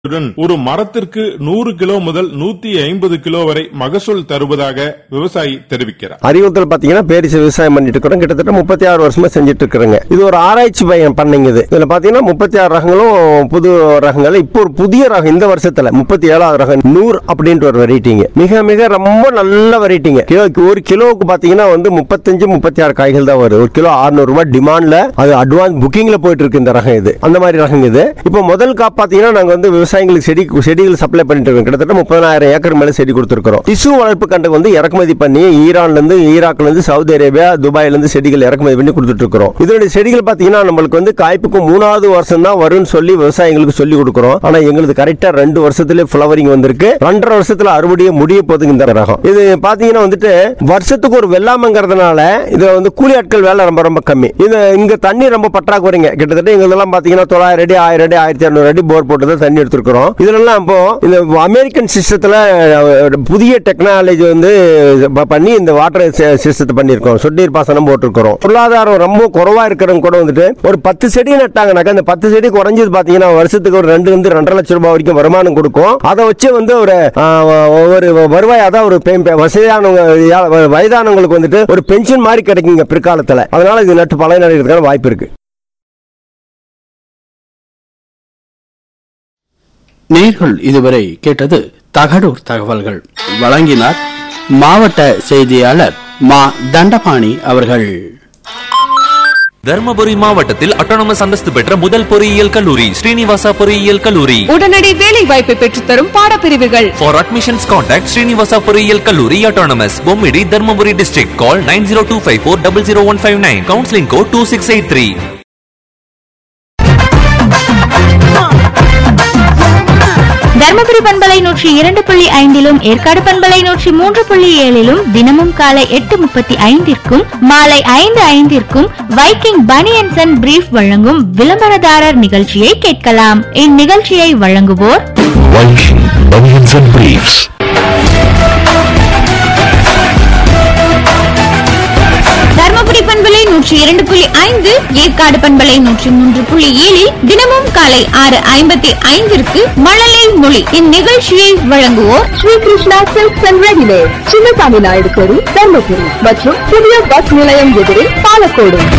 உடன் ஒரு மரத்திற்கு நூறு கிலோ முதல் நூத்தி ஐம்பது கிலோ வரை மகசூல் தருவதாக விவசாயி தெரிவிக்கிறார் அறிவுறுத்தல் பாத்தீங்கன்னா பேரிச விவசாயம் பண்ணிட்டு இருக்கிறோம் கிட்டத்தட்ட முப்பத்தி ஆறு வருஷமா செஞ்சுட்டு இருக்கிறோங்க இது ஒரு ஆராய்ச்சி பையன் பண்ணைங்க இது இதுல பாத்தீங்கன்னா முப்பத்தி ஆறு ரகங்களும் புது ரகங்கள் இப்போ ஒரு புதிய ரகம் இந்த வருஷத்துல முப்பத்தி ஏழாவது ரகம் நூறு அப்படின்ட்டு ஒரு வெரைட்டிங்க மிக மிக ரொம்ப நல்ல வெரைட்டிங்க கிலோக்கு ஒரு கிலோவுக்கு பாத்தீங்கன்னா வந்து முப்பத்தஞ்சு முப்பத்தி ஆறு காய்கள் தான் வருது ஒரு கிலோ 600 ரூபாய் டிமாண்ட்ல அது அட்வான்ஸ் புக்கிங்ல போயிட்டு இருக்கு இந்த ரகம் இது அந்த மாதிரி ரகம் இது இப்போ முதல் காப் பாத்தீங்கன்னா நாங்க வந்து விவசாயிகளுக்கு செடி செடிகள் சப்ளை பண்ணிட்டு இருக்கோம் கிட்டத்தட்ட முப்பதாயிரம் ஏக்கர் மேல செடி கொடுத்துருக்கோம் டிசு வளர்ப்பு கண்டு வந்து இறக்குமதி பண்ணி ஈரான்ல இருந்து ஈராக்ல இருந்து சவுதி அரேபியா துபாயில இருந்து செடிகள் இறக்குமதி பண்ணி கொடுத்துட்டு இருக்கிறோம் இதனுடைய செடிகள் பாத்தீங்கன்னா நம்மளுக்கு வந்து காய்ப்புக்கு மூணாவது வருஷம் தான் வரும்னு சொல்லி விவசாயிகளுக்கு சொல்லி கொடுக்குறோம் ஆனா எங்களுக்கு கரெக்டா ரெண்டு வருஷத்துல ஃபிளவரிங் வந்திருக்கு ரெண்டரை வருஷத்துல அறுவடையே முடிய போகுதுங்க இந்த ரகம் இது பாத்தீங்கன்னா வந்துட்டு வருஷத்துக்கு ஒரு வெள்ளாமங்கிறதுனால இதுல வந்து கூலி ஆட்கள் வேலை ரொம்ப ரொம்ப கம்மி இது இங்க தண்ணி ரொம்ப பற்றாக்குறைங்க கிட்டத்தட்ட எங்களெல்லாம் பாத்தீங்கன்னா தொள்ளாயிரம் அடி ஆயிரம் அடி ஆயிரத்தி இரநூறு அடி போர் போட்டு தான் தண்ணி எடுத்துருக்கிறோம் இதுலலாம் இப்போ இந்த அமெரிக்கன் சிஸ்டத்துல அஹ், புதிய டெக்னாலஜி வந்து ப- பண்ணி இந்த வாட்டர் சிஸ்டத்தை பண்ணியிருக்கோம் சொட்டுநீர் பாசனம் போட்டிருக்கிறோம் பொருளாதாரம் ரொம்ப குறைவா இருக்கிறவங்க கூட வந்துட்டு ஒரு பத்து செடி நட்டாங்கனாக்கா அந்த பத்து செடி குறைஞ்சது பாத்தீங்கன்னா வருஷத்துக்கு ஒரு ரெண்டு இருந்து ரெண்டரை லட்சம் ரூபாய் வரைக்கும் வருமானம் கொடுக்கும் அதை வச்சு வந்து ஒரு ஆஹ், ஒரு வருவாய் அதான் ஒரு பெ- பெ- வசதியானவங்க யா- வயதானவங்களுக்கு வந்துட்டு ஒரு பென்ஷன் மாதிரி கிடைக்குங்க பிற்காலத்துல அதனால இது நட்டு பலனடைகிறதுக்கான வாய்ப்பு இருக்கு நேர்கள் இதுவரை கேட்டது தகடூர் தகவல்கள் வழங்கினார் மாவட்ட செய்தியாளர் மா தண்டபாணி அவர்கள் தர்மபுரி மாவட்டத்தில் அட்டானமஸ் அந்தஸ்து பெற்ற முதல் பொறியியல் கல்லூரி ஸ்ரீனிவாசா பொறியியல் கல்லூரி உடனடி வேலை வாய்ப்பை பெற்றுத்தரும் பாடப்பிரிவுகள் For admissions contact Srinivasa பொறியியல் கல்லூரி autonomous Bommidi Dharmapuri district call 9025400159 counseling code 2683 Dharmapuri பண்பலை நூற்றி இரண்டு புள்ளி ஐந்திலும் ஏற்காடு பண்பலை நூற்றி மூன்று புள்ளி ஏழிலும் தினமும் காலை எட்டு முப்பத்தி ஐந்திற்கும் மாலை ஐந்து ஐந்திற்கும் வைக்கிங் பனியன்சன் அண்ட் பிரீஃப் வழங்கும் விளம்பரதாரர் நிகழ்ச்சியை கேட்கலாம் இந்நிகழ்ச்சியை வழங்குவோர் Viking Bunions and Briefs. Dharmapuri பண்பலை நூற்றி இரண்டு புள்ளி ஐந்து ஏற்காடு பண்பலை நூற்றி மூன்று புள்ளி ஏழில் தினமும் காலை ஆறு ஐம்பத்தி ஐந்திற்கு மழலை மொழி இந்நிகழ்ச்சியை வழங்குவோர் Sri Krishna silks and readymade Chinnasamy Naidu தெரு தர்மபுரி மற்றும் புதிய பஸ் நிலையம் எதிரே பாலக்கோடு